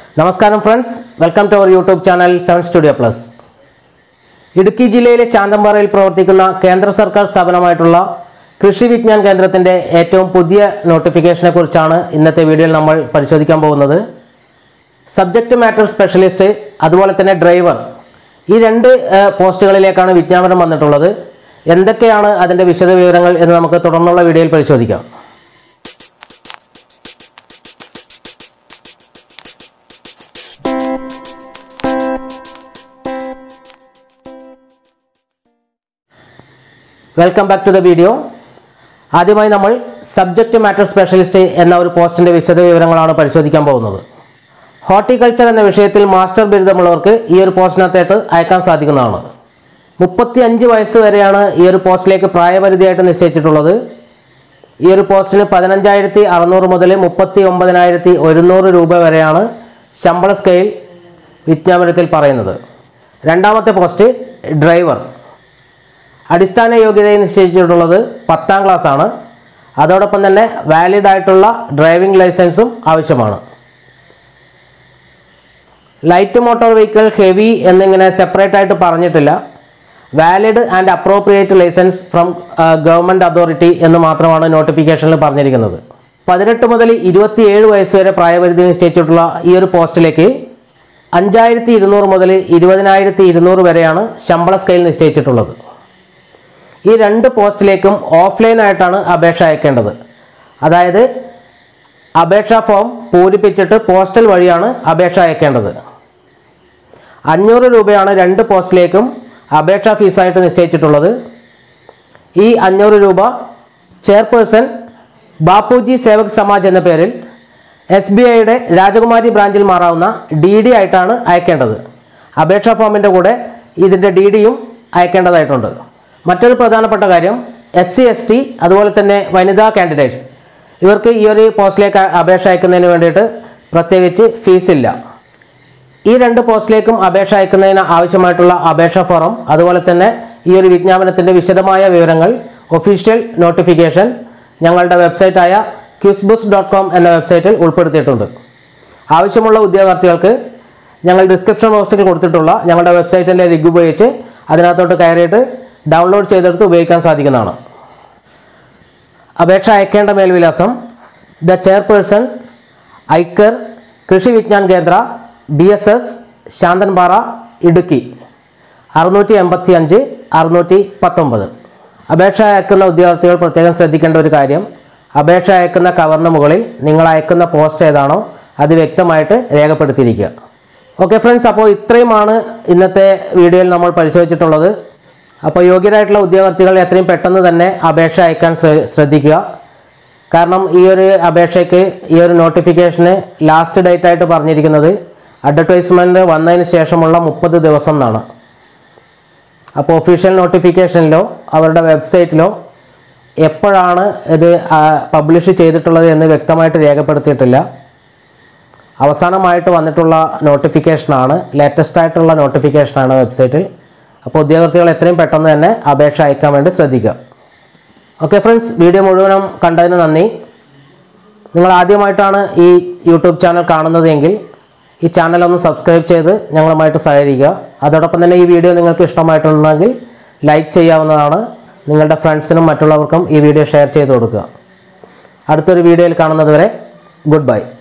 നമസ്കാരം friends welcome to our YouTube channel seven studio plus Idukki ജില്ലയിലെ ശാന്തമ്പാറയിൽ പ്രവർത്തിക്കുന്ന കേന്ദ്ര സർക്കാർ സ്ഥാപനമായിട്ടുള്ള കൃഷി വിജ്ഞാൻ കേന്ദ്രത്തിൻ്റെ ഏറ്റവും പുതിയ നോട്ടിഫിക്കേഷനെ കുറിച്ചാണ് ഇന്നത്തെ വീഡിയോയിൽ നമ്മൾ പരിശോധിക്കാൻ പോകുന്നത് സബ്ജക്റ്റ് മാറ്റർ സ്പെഷ്യലിസ്റ്റ് അതുപോലെ തന്നെ ഡ്രൈവർ ഈ രണ്ട് ഏഹ്, പോസ്റ്റുകളിലേക്കാണ് വിജ്ഞാപനം വന്നിട്ടുള്ളത് എന്തൊക്കെയാണ് അതിൻ്റെ വിശദവിവരങ്ങൾ എന്ന് നമുക്ക് തുടർന്നുള്ള വീഡിയോയിൽ പരിശോധിക്കാം welcome back to the video ആദ്യമായി നമ്മൾ സബ്ജക്റ്റ് മാറ്റർ സ്പെഷ്യലിസ്റ്റ് എന്ന ഒരു പോസ്റ്റിൻ്റെ വിശദവിവരങ്ങളാണ് പരിശോധിക്കാൻ പോകുന്നത് ഹോർട്ടിക്കൾച്ചർ എന്ന വിഷയത്തിൽ മാസ്റ്റർ ബിരുദമുള്ളവർക്ക് ഈ ഒരു പോസ്റ്റിനകത്തേട്ട് അയക്കാൻ സാധിക്കുന്നതാണ് മുപ്പത്തി അഞ്ച് വയസ്സ് വരെയാണ് ഈ ഒരു പോസ്റ്റിലേക്ക് പ്രായപരിധിയായിട്ട് നിശ്ചയിച്ചിട്ടുള്ളത് ഈ ഒരു പോസ്റ്റിന് പതിനഞ്ചായിരത്തി അറുന്നൂറ് മുതൽ മുപ്പത്തി ഒമ്പതിനായിരത്തി ഒരുന്നൂറ് രൂപ വരെയാണ് ശമ്പള സ്കെയിൽ വിജ്ഞാപനത്തിൽ പറയുന്നത് രണ്ടാമത്തെ പോസ്റ്റ് ഡ്രൈവർ അടിസ്ഥാന യോഗ്യതയെ നിശ്ചയിച്ചിട്ടുള്ളത് പത്താം ക്ലാസ് ആണ് അതോടൊപ്പം തന്നെ വാലിഡ് ആയിട്ടുള്ള ഡ്രൈവിംഗ് ലൈസൻസും ആവശ്യമാണ് ലൈറ്റ് മോട്ടോർ വെഹിക്കിൾ ഹെവി എന്നിങ്ങനെ സെപ്പറേറ്റ് ആയിട്ട് പറഞ്ഞിട്ടില്ല valid and appropriate licence from government authority എന്ന് മാത്രമാണ് നോട്ടിഫിക്കേഷനിൽ പറഞ്ഞിരിക്കുന്നത് പതിനെട്ട് മുതൽ ഇരുപത്തിയേഴ് വയസ്സ് വരെ പ്രായപരിധി നിശ്ചയിച്ചിട്ടുള്ള ഈ ഒരു പോസ്റ്റിലേക്ക് അഞ്ചായിരത്തി ഇരുന്നൂറ് മുതൽ ഇരുപതിനായിരത്തി ഇരുന്നൂറ് വരെയാണ് ശമ്പള സ്കെയിൽ നിശ്ചയിച്ചിട്ടുള്ളത് ഈ രണ്ട് പോസ്റ്റിലേക്കും ഓഫ്ലൈൻ ആയിട്ടാണ് അപേക്ഷ അയക്കേണ്ടത് അതായത് അപേക്ഷാ ഫോം പൂരിപ്പിച്ചിട്ട് പോസ്റ്റൽ വഴിയാണ് അപേക്ഷ അയക്കേണ്ടത് അഞ്ഞൂറ് രൂപയാണ് രണ്ട് പോസ്റ്റിലേക്കും അപേക്ഷാ ഫീസായിട്ട് നിശ്ചയിച്ചിട്ടുള്ളത് ഈ അഞ്ഞൂറ് രൂപ ചെയർപേഴ്സൺ ബാപ്പുജി സേവക് സമാജ് എന്ന പേരിൽ എസ് ബി ഐയുടെ രാജകുമാരി ബ്രാഞ്ചിൽ മാറാവുന്ന ഡി ഡി ആയിട്ടാണ് അയക്കേണ്ടത് അപേക്ഷാ ഫോമിൻ്റെ കൂടെ ഇതിൻ്റെ ഡി ഡിയും അയക്കേണ്ടതായിട്ടുണ്ട് മറ്റൊരു പ്രധാനപ്പെട്ട കാര്യം എസ് സി എസ് ടി അതുപോലെ തന്നെ വനിതാ കാൻഡിഡേറ്റ്സ് ഇവർക്ക് ഈ ഒരു പോസ്റ്റിലേക്ക് അപേക്ഷ അയക്കുന്നതിന് വേണ്ടിയിട്ട് പ്രത്യേകിച്ച് ഫീസില്ല ഈ രണ്ട് പോസ്റ്റിലേക്കും അപേക്ഷ അയക്കുന്നതിന് ആവശ്യമായിട്ടുള്ള അപേക്ഷാ ഫോറം അതുപോലെ തന്നെ ഈ ഒരു വിജ്ഞാപനത്തിൻ്റെ വിശദമായ വിവരങ്ങൾ ഒഫീഷ്യൽ നോട്ടിഫിക്കേഷൻ ഞങ്ങളുടെ വെബ്സൈറ്റായ ക്യൂസ്ബുസ് ഡോട്ട് കോം എന്ന വെബ്സൈറ്റിൽ ഉൾപ്പെടുത്തിയിട്ടുണ്ട് ആവശ്യമുള്ള ഉദ്യോഗാർത്ഥികൾക്ക് ഞങ്ങൾ ഡിസ്ക്രിപ്ഷൻ ബോക്സിൽ കൊടുത്തിട്ടുള്ള ഞങ്ങളുടെ വെബ്സൈറ്റിൻ്റെ ലിങ്ക് ഉപയോഗിച്ച് അതിനകത്തോട്ട് കയറിയിട്ട് ഡൗൺലോഡ് ചെയ്തെടുത്ത് ഉപയോഗിക്കാൻ സാധിക്കുന്നതാണ് അപേക്ഷ അയക്കേണ്ട മേൽവിലാസം the chairperson Iker Krishi Vigyan Kendra B S S Santhanpara Idukki അറുന്നൂറ്റി എൺപത്തി അഞ്ച് അറുന്നൂറ്റി പത്തൊമ്പത് അപേക്ഷ അയക്കുന്ന ഉദ്യോഗാർത്ഥികൾ പ്രത്യേകം ശ്രദ്ധിക്കേണ്ട ഒരു കാര്യം അപേക്ഷ അയക്കുന്ന കവറിന് മുകളിൽ നിങ്ങൾ അയക്കുന്ന പോസ്റ്റ് ഏതാണോ അത് വ്യക്തമായിട്ട് രേഖപ്പെടുത്തിയിരിക്കുക ഓക്കെ ഫ്രണ്ട്സ് അപ്പോൾ ഇത്രയുമാണ് ഇന്നത്തെ വീഡിയോയിൽ നമ്മൾ പരിശോധിച്ചിട്ടുള്ളത് അപ്പോൾ യോഗ്യരായിട്ടുള്ള ഉദ്യോഗാർത്ഥികൾ എത്രയും പെട്ടെന്ന് തന്നെ അപേക്ഷ അയക്കാൻ ശ്ര- ശ്രദ്ധിക്കുക കാരണം ഈ ഒരു അപേക്ഷയ്ക്ക് ഈ ഒരു നോട്ടിഫിക്കേഷന് ലാസ്റ്റ് ഡേറ്റ് ആയിട്ട് പറഞ്ഞിരിക്കുന്നത് അഡ്വർടൈസ്മെൻറ്റ് വന്നതിന് ശേഷമുള്ള മുപ്പത് ദിവസം എന്നാണ് അപ്പോൾ ഒഫീഷ്യൽ നോട്ടിഫിക്കേഷനിലോ അവരുടെ വെബ്സൈറ്റിലോ എപ്പോഴാണ് ഇത് പബ്ലിഷ് ചെയ്തിട്ടുള്ളത് എന്ന് വ്യക്തമായിട്ട് രേഖപ്പെടുത്തിയിട്ടില്ല അവസാനമായിട്ട് വന്നിട്ടുള്ള നോട്ടിഫിക്കേഷനാണ് ലേറ്റസ്റ്റ് ആയിട്ടുള്ള നോട്ടിഫിക്കേഷനാണ് വെബ്സൈറ്റിൽ അപ്പോൾ ഉദ്യോഗാർത്ഥികൾ എത്രയും പെട്ടെന്ന് തന്നെ അപേക്ഷ അയക്കാൻ വേണ്ടി ശ്രദ്ധിക്കുക ഓക്കെ ഫ്രണ്ട്സ് വീഡിയോ മുഴുവനും കണ്ടതിന് നന്ദി നിങ്ങൾ ആദ്യമായിട്ടാണ് ഈ യൂട്യൂബ് ചാനൽ കാണുന്നത് എങ്കിൽ ഈ ചാനൽ ഒന്ന് സബ്സ്ക്രൈബ് ചെയ്ത് ഞങ്ങളുമായിട്ട് സഹകരിക്കുക അതോടൊപ്പം തന്നെ ഈ വീഡിയോ നിങ്ങൾക്ക് ഇഷ്ടമായിട്ടുണ്ടെങ്കിൽ ലൈക്ക് ചെയ്യാവുന്നതാണ് നിങ്ങളുടെ ഫ്രണ്ട്സിനും മറ്റുള്ളവർക്കും ഈ വീഡിയോ ഷെയർ ചെയ്ത് കൊടുക്കുക അടുത്തൊരു വീഡിയോയിൽ കാണുന്നത് വരെ ഗുഡ് ബൈ